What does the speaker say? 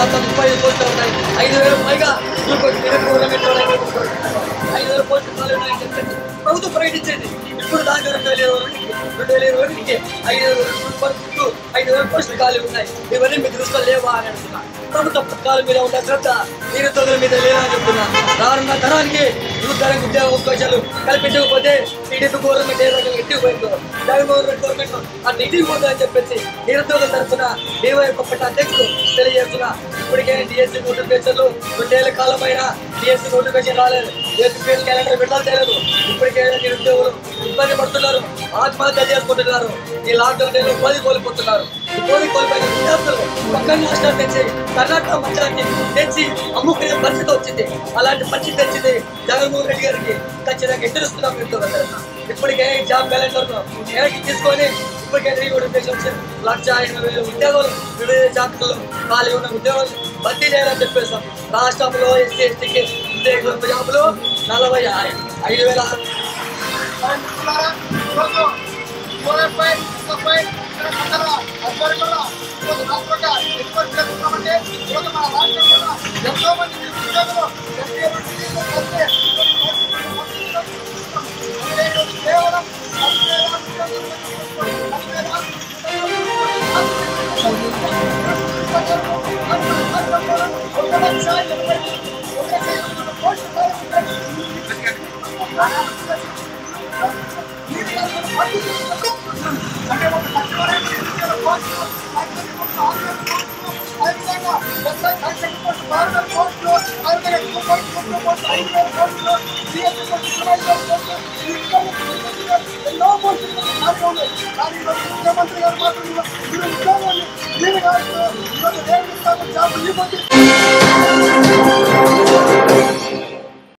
తర్వాత ముప్పై ఐదు పోస్టులు ఉన్నాయి ఐదు వేల పైగా ఇంకొక గవర్నమెంట్ ఐదు వేల పోస్టులు ఖాళీ ఉన్నాయని చెప్పేసి ప్రభుత్వం ప్రకటించింది ఇప్పుడు దాకా రెండు వేల ఇరవై ఒకటికి రెండు వేల ఇరవై ఒకటికి ఐదు వేల వరకు ఐదు వేల పోస్టులు ఖాళీ ఉన్నాయి ఇవన్నీ మీ దృష్టిలో లేవా అని అంటున్నా ప్రభుత్వ పథకాల మీద ఉన్న శ్రద్ధ నిరుద్యోగుల మీద లేదా అని చెప్తున్నా రానున్న తరానికి యువతరానికి ఉద్యోగ అవకాశాలు కల్పించకపోతే టీడీపీ గవర్నమెంట్ ఏ రకంగా ఎట్టిపోయిందో జగన్మోహన్ రెడ్డి గవర్నమెంట్ అది ఇట్టిపోతుందని చెప్పేసి నిరుద్యోగుల తరఫున డివై పట్ట అధ్యక్షులు తెలియజేస్తున్నా ఇప్పటికే డిఎస్సీ నోటిఫికేషన్లు రెండేళ్ల కాలమైన డిఎస్సీ నోటిఫికేషన్ రాలేదు ఎడ్యుకేషన్ క్యాలెండర్ విడుదల చేయలేదు ఇప్పటికే నిరుద్యోగులు ఇబ్బంది పడుతున్నారు ఆత్మహత్య చేసుకుంటున్నారు ఈ లాక్డౌన్ టైంలో ఉపాధి కోల్పోతున్నారు ఈ ఉపాధి కోల్పోయిన విద్యార్థులు పక్కన రాష్ట్రాలు తెచ్చి కర్ణాటక మంచాన్ని తెచ్చి అమ్ముకునే పరిస్థితి వచ్చింది అలాంటి పరిస్థితి తెచ్చింది జగన్మోహన్ రెడ్డి గారికి ఖచ్చితంగా ఎదురుస్తున్నాం నిరుద్యోగులందరూ ఇప్పటికే జాబ్ క్యాలెండర్ వెనక్కి తీసుకొని ఇప్పటికే రీ నోటిఫికేషన్ లక్ష ఎనభై వేల ఉద్యోగాలు వివిధ శాఖల్లో ఖాళీ ఉన్న ఉద్యోగాలు భర్తీ చేయాలని చెప్పేసాం రాష్ట్రంలో ఎస్సీ ఎస్టీకి ఉద్యోగ జాబులు నలభై ఐదు వేల ముఖ్యమంత్రి గారు మాత్రం ఈ ఉద్యోగాన్ని జాబ్